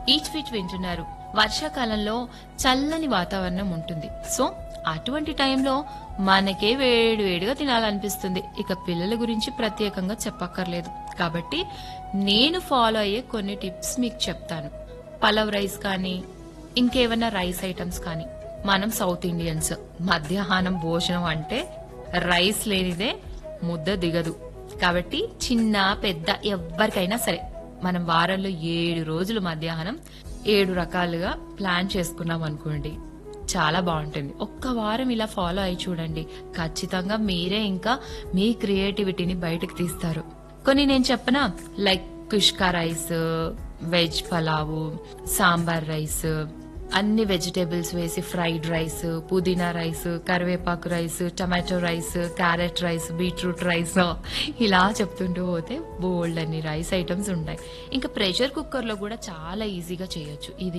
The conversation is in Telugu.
ఈచ్ ఫిచ్ వింటున్నారు వర్షాకాలంలో చల్లని వాతావరణం ఉంటుంది సో అటువంటి టైంలో మనకే వేడి వేడిగా తినాలనిపిస్తుంది ఇక పిల్లల గురించి ప్రత్యేకంగా చెప్పక్కర్లేదు కాబట్టి నేను ఫాలో అయ్యే కొన్ని టిప్స్ మీకు చెప్తాను పలవ్ రైస్ కానీ ఇంకేమైనా రైస్ ఐటమ్స్ కానీ మనం సౌత్ ఇండియన్స్ మధ్యాహ్నం భోజనం అంటే రైస్ లేనిదే ముద్ద దిగదు కాబట్టి చిన్న పెద్ద ఎవరికైనా సరే మనం వారంలో ఏడు రోజులు మధ్యాహ్నం ఏడు రకాలుగా ప్లాన్ చేసుకున్నాం అనుకోండి చాలా బాగుంటుంది ఒక్క వారం ఇలా ఫాలో అయి చూడండి ఖచ్చితంగా మీరే ఇంకా మీ క్రియేటివిటీని బయటకు తీస్తారు కొన్ని నేను చెప్పనా లైక్ కుష్కా రైస్ వెజ్ పలావు సాంబార్ రైస్ అన్ని వెజిటేబుల్స్ వేసి ఫ్రైడ్ రైస్ పుదీనా రైస్ కరివేపాకు rice tomato rice carrot rice beetroot rice ఇలా చెప్తుంటూ పోతే బోల్డ్ అన్ని రైస్ ఐటమ్స్ ఉంటాయి ఇంకా ప్రెషర్ కుక్కర్ లో కూడా చాలా ఈజీగా చేయొచ్చు ఇది